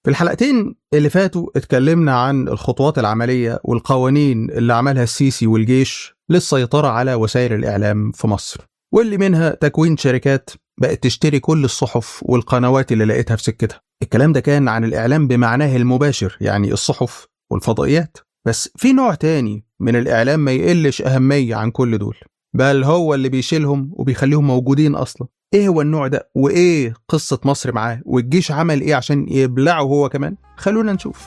في الحلقتين اللي فاتوا اتكلمنا عن الخطوات العملية والقوانين اللي عملها السيسي والجيش للسيطرة على وسائل الإعلام في مصر واللي منها تكوين شركات بقت تشتري كل الصحف والقنوات اللي لقيتها في سكتها الكلام ده كان عن الإعلام بمعناه المباشر يعني الصحف والفضائيات بس في نوع تاني من الإعلام ما يقلش أهمية عن كل دول بل هو اللي بيشيلهم وبيخليهم موجودين أصلا ايه هو النوع ده وايه قصة مصر معاه والجيش عمل ايه عشان يبلعه هو كمان خلونا نشوف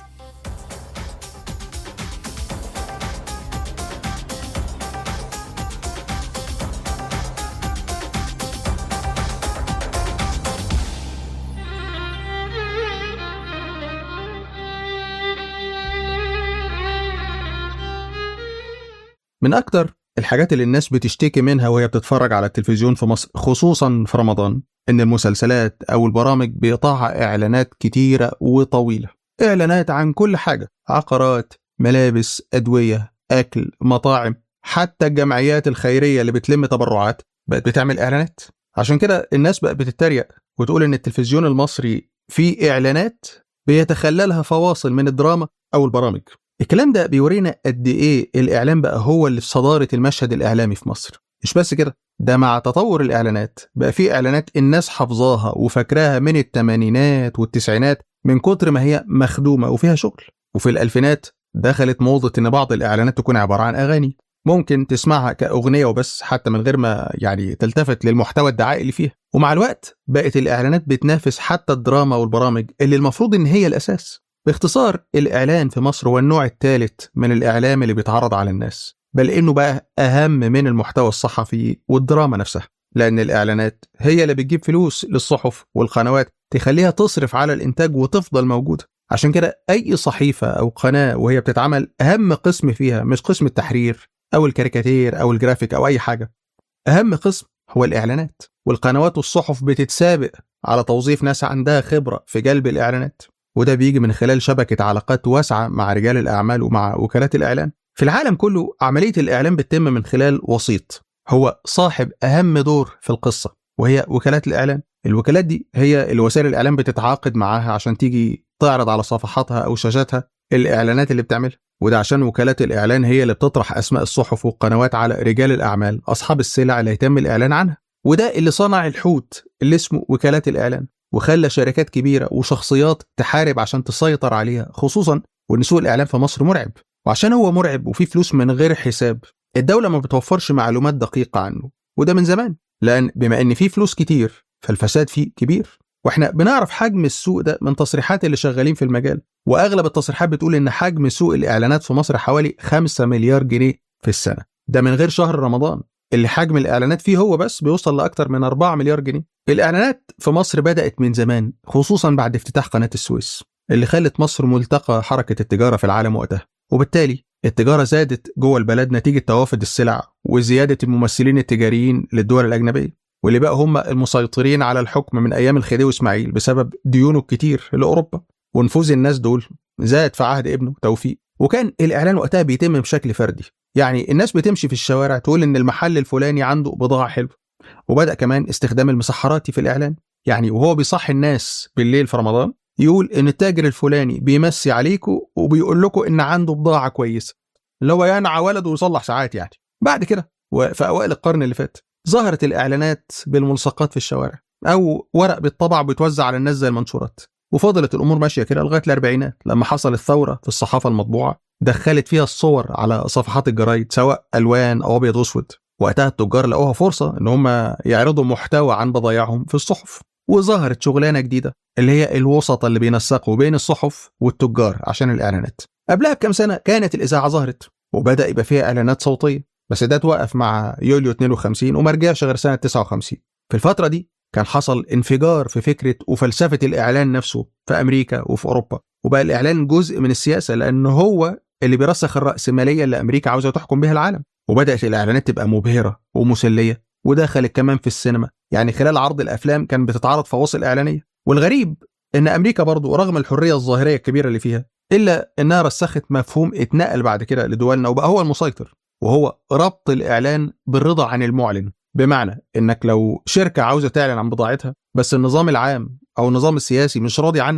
من أكتر الحاجات اللي الناس بتشتكي منها وهي بتتفرج على التلفزيون في مصر خصوصا في رمضان إن المسلسلات أو البرامج بيقطعها إعلانات كتيرة وطويلة إعلانات عن كل حاجة عقارات ملابس أدوية أكل مطاعم حتى الجمعيات الخيرية اللي بتلم تبرعات بقت بتعمل إعلانات عشان كده الناس بقت بتتريق وتقول إن التلفزيون المصري فيه إعلانات بيتخللها فواصل من الدراما أو البرامج الكلام ده بيورينا قد ايه الاعلام بقى هو اللي في صداره المشهد الاعلامي في مصر مش بس كده ده مع تطور الاعلانات بقى في اعلانات الناس حافظاها وفاكراها من الثمانينات والتسعينات من كتر ما هي مخدومه وفيها شغل وفي الالفينات دخلت موضه ان بعض الاعلانات تكون عباره عن اغاني ممكن تسمعها كاغنيه وبس حتى من غير ما يعني تلتفت للمحتوى الدعائي اللي فيها ومع الوقت بقت الاعلانات بتنافس حتى الدراما والبرامج اللي المفروض ان هي الاساس باختصار الإعلان في مصر هو النوع الثالث من الإعلام اللي بيتعرض على الناس بل إنه بقى أهم من المحتوى الصحفي والدراما نفسها لأن الإعلانات هي اللي بتجيب فلوس للصحف والقنوات تخليها تصرف على الإنتاج وتفضل موجودة عشان كده أي صحيفة أو قناة وهي بتتعمل أهم قسم فيها مش قسم التحرير أو الكاريكاتير أو الجرافيك أو أي حاجة أهم قسم هو الإعلانات والقنوات والصحف بتتسابق على توظيف ناس عندها خبرة في جلب الإعلانات وده بيجي من خلال شبكة علاقات واسعة مع رجال الأعمال ومع وكالات الإعلان في العالم كله عملية الإعلان بتتم من خلال وسيط هو صاحب أهم دور في القصة وهي وكالات الإعلان الوكالات دي هي اللي وسائل الإعلان بتتعاقد معاها عشان تيجي تعرض على صفحاتها أو شاشاتها الإعلانات اللي بتعملها وده عشان وكالات الإعلان هي اللي بتطرح أسماء الصحف والقنوات على رجال الأعمال أصحاب السلع اللي هيتم الإعلان عنها وده اللي صنع الحوت اللي اسمه وكالات الإعلان وخلى شركات كبيرة وشخصيات تحارب عشان تسيطر عليها خصوصا وإن سوق الإعلام في مصر مرعب وعشان هو مرعب وفيه فلوس من غير حساب الدولة ما بتوفرش معلومات دقيقة عنه وده من زمان لأن بما إن فيه فلوس كتير فالفساد فيه كبير واحنا بنعرف حجم السوق ده من تصريحات اللي شغالين في المجال واغلب التصريحات بتقول ان حجم سوق الاعلانات في مصر حوالي 5 مليار جنيه في السنه ده من غير شهر رمضان اللي حجم الاعلانات فيه هو بس بيوصل لاكثر من 4 مليار جنيه الاعلانات في مصر بدات من زمان خصوصا بعد افتتاح قناه السويس اللي خلت مصر ملتقى حركه التجاره في العالم وقتها وبالتالي التجاره زادت جوه البلد نتيجه توافد السلع وزياده الممثلين التجاريين للدول الاجنبيه واللي بقى هم المسيطرين على الحكم من ايام الخديوي اسماعيل بسبب ديونه الكتير لاوروبا ونفوذ الناس دول زاد في عهد ابنه توفيق وكان الاعلان وقتها بيتم بشكل فردي يعني الناس بتمشي في الشوارع تقول ان المحل الفلاني عنده بضاعه حلوه وبدا كمان استخدام المسحراتي في الاعلان يعني وهو بيصحي الناس بالليل في رمضان يقول ان التاجر الفلاني بيمسي عليكم وبيقول لكم ان عنده بضاعه كويسه اللي هو ينعى ولده ويصلح ساعات يعني بعد كده وفي اوائل القرن اللي فات ظهرت الاعلانات بالملصقات في الشوارع او ورق بيطبع وبيتوزع على الناس زي المنشورات وفضلت الامور ماشيه كده لغايه الاربعينات لما حصلت ثوره في الصحافه المطبوعه دخلت فيها الصور على صفحات الجرايد سواء الوان او ابيض واسود وقتها التجار لقوها فرصه ان هم يعرضوا محتوى عن بضايعهم في الصحف وظهرت شغلانه جديده اللي هي الوسطى اللي بينسقوا بين الصحف والتجار عشان الاعلانات قبلها بكام سنه كانت الاذاعه ظهرت وبدا يبقى فيها اعلانات صوتيه بس ده توقف مع يوليو 52 وما رجعش غير سنه 59 في الفتره دي كان حصل انفجار في فكره وفلسفه الاعلان نفسه في امريكا وفي اوروبا وبقى الاعلان جزء من السياسه لان هو اللي بيرسخ الراسماليه اللي امريكا عاوزه تحكم بها العالم وبدات الاعلانات تبقى مبهره ومسليه ودخلت كمان في السينما يعني خلال عرض الافلام كان بتتعرض فواصل اعلانيه والغريب ان امريكا برضو رغم الحريه الظاهريه الكبيره اللي فيها الا انها رسخت مفهوم اتنقل بعد كده لدولنا وبقى هو المسيطر وهو ربط الاعلان بالرضا عن المعلن بمعنى انك لو شركه عاوزه تعلن عن بضاعتها بس النظام العام او النظام السياسي مش راضي عنك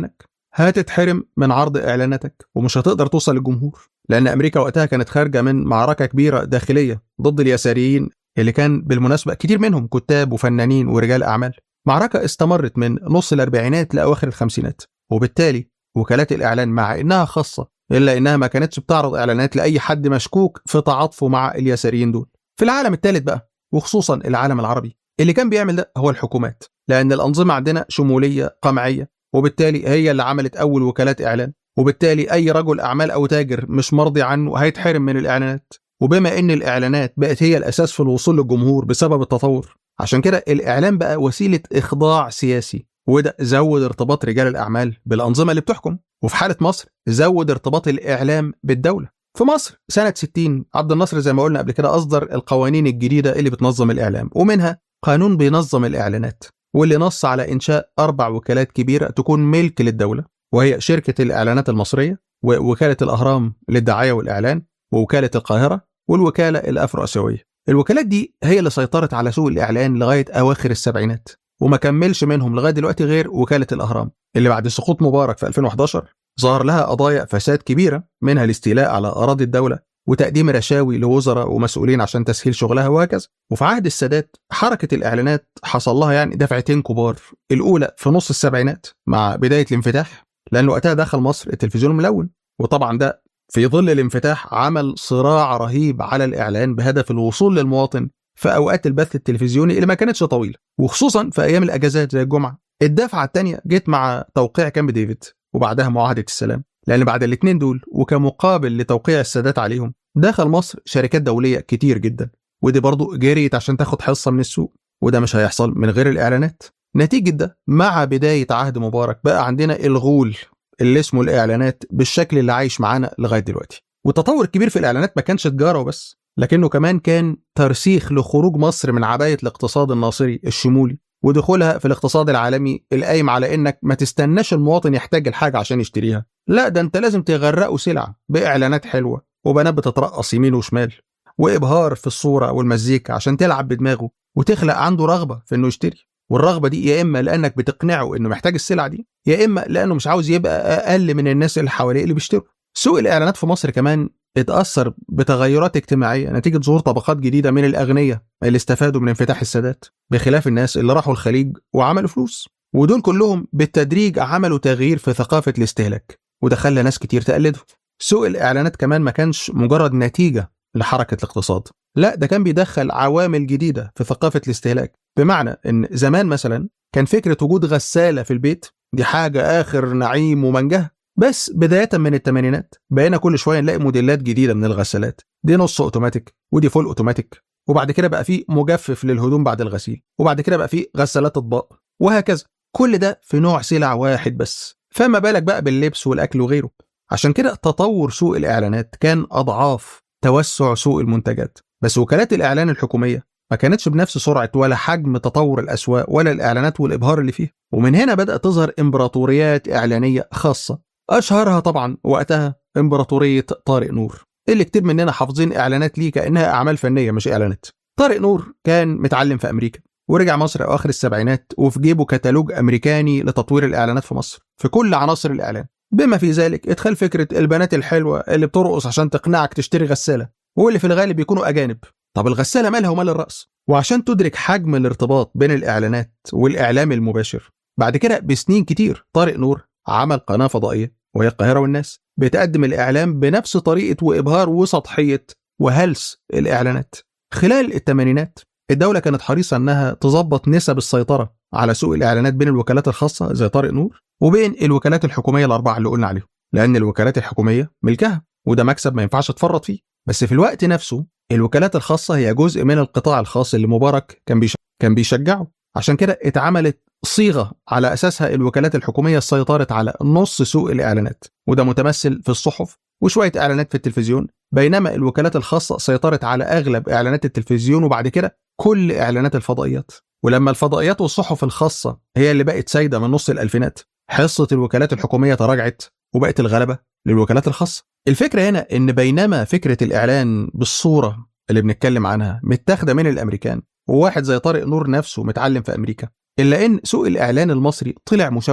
هتتحرم من عرض اعلاناتك ومش هتقدر توصل للجمهور لان امريكا وقتها كانت خارجه من معركه كبيره داخليه ضد اليساريين اللي كان بالمناسبه كتير منهم كتاب وفنانين ورجال اعمال معركه استمرت من نص الاربعينات لاواخر الخمسينات وبالتالي وكالات الاعلان مع انها خاصه الا انها ما كانتش بتعرض اعلانات لاي حد مشكوك في تعاطفه مع اليساريين دول في العالم الثالث بقى وخصوصا العالم العربي اللي كان بيعمل ده هو الحكومات لان الانظمه عندنا شموليه قمعيه وبالتالي هي اللي عملت اول وكالات اعلان وبالتالي اي رجل اعمال او تاجر مش مرضي عنه هيتحرم من الاعلانات وبما ان الاعلانات بقت هي الاساس في الوصول للجمهور بسبب التطور عشان كده الاعلان بقى وسيله اخضاع سياسي وده زود ارتباط رجال الاعمال بالانظمه اللي بتحكم وفي حاله مصر زود ارتباط الاعلام بالدوله في مصر سنة 60 عبد الناصر زي ما قلنا قبل كده أصدر القوانين الجديدة اللي بتنظم الإعلام ومنها قانون بينظم الإعلانات واللي نص على إنشاء أربع وكالات كبيرة تكون ملك للدولة وهي شركة الإعلانات المصرية ووكالة الأهرام للدعاية والإعلان ووكالة القاهرة والوكالة الأفرو آسيوية الوكالات دي هي اللي سيطرت على سوق الإعلان لغاية أواخر السبعينات وما كملش منهم لغاية دلوقتي غير وكالة الأهرام اللي بعد سقوط مبارك في 2011 ظهر لها قضايا فساد كبيرة منها الاستيلاء على أراضي الدولة وتقديم رشاوي لوزراء ومسؤولين عشان تسهيل شغلها وهكذا وفي عهد السادات حركة الإعلانات حصل لها يعني دفعتين كبار الأولى في نص السبعينات مع بداية الانفتاح لأن وقتها دخل مصر التلفزيون الملون وطبعا ده في ظل الانفتاح عمل صراع رهيب على الإعلان بهدف الوصول للمواطن في أوقات البث التلفزيوني اللي ما كانتش طويلة وخصوصا في أيام الأجازات زي الجمعة الدفعة الثانية جت مع توقيع كامب ديفيد وبعدها معاهدة السلام لأن بعد الاثنين دول وكمقابل لتوقيع السادات عليهم دخل مصر شركات دولية كتير جدا ودي برضو جريت عشان تاخد حصة من السوق وده مش هيحصل من غير الإعلانات نتيجة ده مع بداية عهد مبارك بقى عندنا الغول اللي اسمه الإعلانات بالشكل اللي عايش معانا لغاية دلوقتي والتطور الكبير في الإعلانات ما كانش تجارة وبس لكنه كمان كان ترسيخ لخروج مصر من عباية الاقتصاد الناصري الشمولي ودخولها في الاقتصاد العالمي القايم على انك ما تستناش المواطن يحتاج الحاجه عشان يشتريها لا ده انت لازم تغرقه سلعه باعلانات حلوه وبنات بتترقص يمين وشمال وابهار في الصوره والمزيكا عشان تلعب بدماغه وتخلق عنده رغبه في انه يشتري والرغبه دي يا اما لانك بتقنعه انه محتاج السلعه دي يا اما لانه مش عاوز يبقى اقل من الناس اللي حواليه اللي بيشتروا سوق الاعلانات في مصر كمان اتأثر بتغيرات اجتماعية نتيجة ظهور طبقات جديدة من الأغنياء اللي استفادوا من انفتاح السادات بخلاف الناس اللي راحوا الخليج وعملوا فلوس ودول كلهم بالتدريج عملوا تغيير في ثقافة الاستهلاك وده خلى ناس كتير تقلده سوق الإعلانات كمان ما كانش مجرد نتيجة لحركة الاقتصاد لا ده كان بيدخل عوامل جديدة في ثقافة الاستهلاك بمعنى إن زمان مثلا كان فكرة وجود غسالة في البيت دي حاجة آخر نعيم ومنجهة بس بداية من الثمانينات بقينا كل شوية نلاقي موديلات جديدة من الغسالات دي نص اوتوماتيك ودي فول اوتوماتيك وبعد كده بقى في مجفف للهدوم بعد الغسيل وبعد كده بقى في غسالات اطباق وهكذا كل ده في نوع سلع واحد بس فما بالك بقى باللبس والاكل وغيره عشان كده تطور سوق الاعلانات كان اضعاف توسع سوق المنتجات بس وكالات الاعلان الحكوميه ما كانتش بنفس سرعه ولا حجم تطور الاسواق ولا الاعلانات والابهار اللي فيها ومن هنا بدات تظهر امبراطوريات اعلانيه خاصه اشهرها طبعا وقتها امبراطوريه طارق نور اللي كتير مننا حافظين اعلانات ليه كانها اعمال فنيه مش اعلانات طارق نور كان متعلم في امريكا ورجع مصر اواخر السبعينات وفي جيبه كتالوج امريكاني لتطوير الاعلانات في مصر في كل عناصر الاعلان بما في ذلك ادخال فكره البنات الحلوه اللي بترقص عشان تقنعك تشتري غساله واللي في الغالب يكونوا اجانب طب الغساله مالها ومال الرقص وعشان تدرك حجم الارتباط بين الاعلانات والاعلام المباشر بعد كده بسنين كتير طارق نور عمل قناه فضائيه وهي القاهره والناس بتقدم الاعلام بنفس طريقه وابهار وسطحيه وهلس الاعلانات خلال الثمانينات الدولة كانت حريصة إنها تظبط نسب السيطرة على سوق الإعلانات بين الوكالات الخاصة زي طارق نور وبين الوكالات الحكومية الأربعة اللي قلنا عليهم لأن الوكالات الحكومية ملكها وده مكسب ما ينفعش تفرط فيه بس في الوقت نفسه الوكالات الخاصة هي جزء من القطاع الخاص اللي مبارك كان كان بيشجعه عشان كده اتعملت صيغة على أساسها الوكالات الحكومية سيطرت على نص سوق الإعلانات وده متمثل في الصحف وشوية إعلانات في التلفزيون بينما الوكالات الخاصة سيطرت على أغلب إعلانات التلفزيون وبعد كده كل إعلانات الفضائيات ولما الفضائيات والصحف الخاصة هي اللي بقت سايدة من نص الألفينات حصة الوكالات الحكومية تراجعت وبقت الغلبة للوكالات الخاصة الفكرة هنا إن بينما فكرة الإعلان بالصورة اللي بنتكلم عنها متاخدة من الأمريكان وواحد زي طارق نور نفسه متعلم في أمريكا إلا إن سوق الإعلان المصري طلع مشوه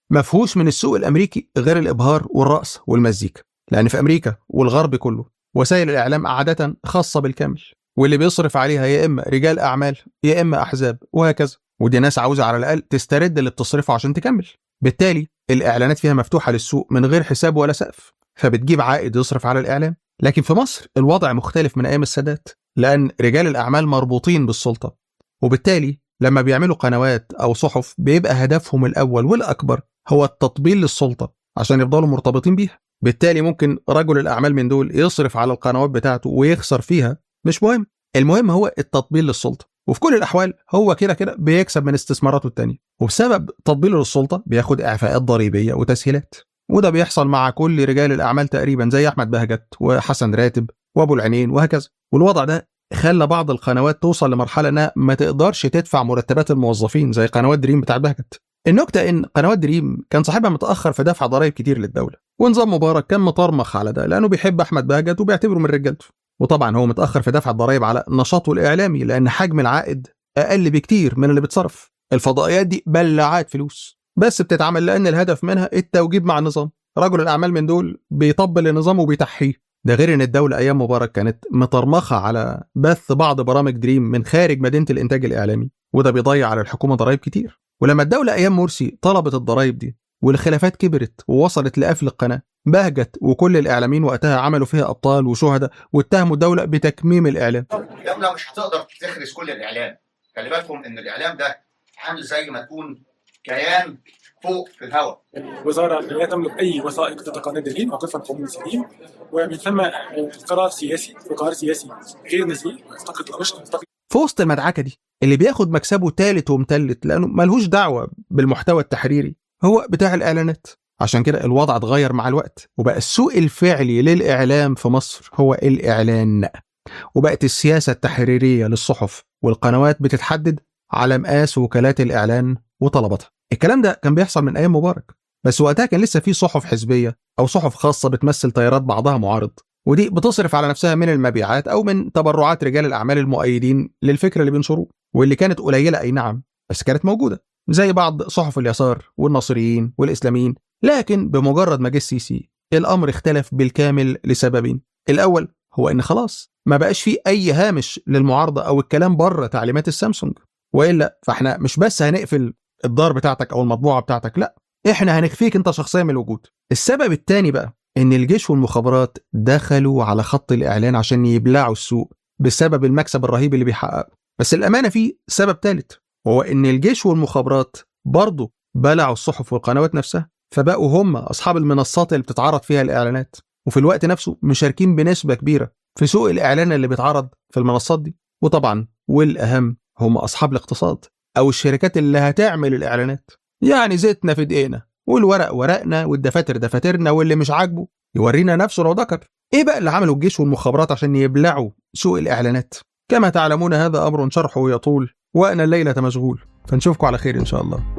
مفهوش من السوق الامريكي غير الابهار والرقص والمزيكا لان في امريكا والغرب كله وسائل الاعلام عاده خاصه بالكامل واللي بيصرف عليها يا اما رجال اعمال يا اما احزاب وهكذا ودي ناس عاوزه على الاقل تسترد اللي بتصرفه عشان تكمل بالتالي الاعلانات فيها مفتوحه للسوق من غير حساب ولا سقف فبتجيب عائد يصرف على الاعلام لكن في مصر الوضع مختلف من ايام السادات لان رجال الاعمال مربوطين بالسلطه وبالتالي لما بيعملوا قنوات او صحف بيبقى هدفهم الاول والاكبر هو التطبيل للسلطه عشان يفضلوا مرتبطين بيها بالتالي ممكن رجل الاعمال من دول يصرف على القنوات بتاعته ويخسر فيها مش مهم المهم هو التطبيل للسلطه وفي كل الاحوال هو كده كده بيكسب من استثماراته التانية وبسبب تطبيله للسلطه بياخد اعفاءات ضريبيه وتسهيلات وده بيحصل مع كل رجال الاعمال تقريبا زي احمد بهجت وحسن راتب وابو العينين وهكذا والوضع ده خلى بعض القنوات توصل لمرحله انها ما تقدرش تدفع مرتبات الموظفين زي قنوات دريم بتاع بهجت النكته ان قنوات دريم كان صاحبها متاخر في دفع ضرائب كتير للدوله ونظام مبارك كان مطرمخ على ده لانه بيحب احمد بهجت وبيعتبره من رجالته وطبعا هو متاخر في دفع الضرائب على نشاطه الاعلامي لان حجم العائد اقل بكتير من اللي بتصرف الفضائيات دي بلعات فلوس بس بتتعمل لان الهدف منها التوجيب مع النظام رجل الاعمال من دول بيطبل النظام وبيتحيه ده غير ان الدوله ايام مبارك كانت مطرمخه على بث بعض برامج دريم من خارج مدينه الانتاج الاعلامي وده بيضيع على الحكومه ضرائب كتير ولما الدوله ايام مرسي طلبت الضرائب دي والخلافات كبرت ووصلت لقفل القناه بهجت وكل الاعلاميين وقتها عملوا فيها ابطال وشهداء واتهموا الدوله بتكميم الاعلام الدوله مش هتقدر تخرس كل الاعلام خلي بالكم ان الاعلام ده عامل زي ما تكون كيان فوق في الهواء الوزاره لا تملك اي وثائق تتقنى دليل موقفها القانوني سليم ومن ثم قرار سياسي وقرار سياسي غير نزيه واعتقد الرشد اعتقد في وسط المدعكه دي اللي بياخد مكسبه تالت ومتلت لانه ملهوش دعوه بالمحتوى التحريري هو بتاع الاعلانات عشان كده الوضع اتغير مع الوقت وبقى السوق الفعلي للاعلام في مصر هو الاعلان وبقت السياسه التحريريه للصحف والقنوات بتتحدد على مقاس وكالات الاعلان وطلباتها الكلام ده كان بيحصل من ايام مبارك بس وقتها كان لسه في صحف حزبيه او صحف خاصه بتمثل تيارات بعضها معارض ودي بتصرف على نفسها من المبيعات او من تبرعات رجال الاعمال المؤيدين للفكر اللي بينشروه واللي كانت قليله اي نعم بس كانت موجوده زي بعض صحف اليسار والناصريين والاسلاميين لكن بمجرد ما جه السيسي الامر اختلف بالكامل لسببين الاول هو ان خلاص ما بقاش فيه اي هامش للمعارضه او الكلام بره تعليمات السامسونج والا فاحنا مش بس هنقفل الدار بتاعتك او المطبوعه بتاعتك لا احنا هنخفيك انت شخصيا من الوجود السبب الثاني بقى ان الجيش والمخابرات دخلوا على خط الاعلان عشان يبلعوا السوق بسبب المكسب الرهيب اللي بيحققه بس الامانه في سبب ثالث وهو ان الجيش والمخابرات برضه بلعوا الصحف والقنوات نفسها فبقوا هم اصحاب المنصات اللي بتتعرض فيها الاعلانات وفي الوقت نفسه مشاركين بنسبه كبيره في سوق الاعلان اللي بيتعرض في المنصات دي وطبعا والاهم هم اصحاب الاقتصاد او الشركات اللي هتعمل الاعلانات يعني زيتنا في دقيقنا والورق ورقنا والدفاتر دفاترنا واللي مش عاجبه يورينا نفسه لو ذكر ايه بقى اللي عمله الجيش والمخابرات عشان يبلعوا سوق الاعلانات كما تعلمون هذا امر شرحه يطول وانا الليله مشغول فنشوفكم على خير ان شاء الله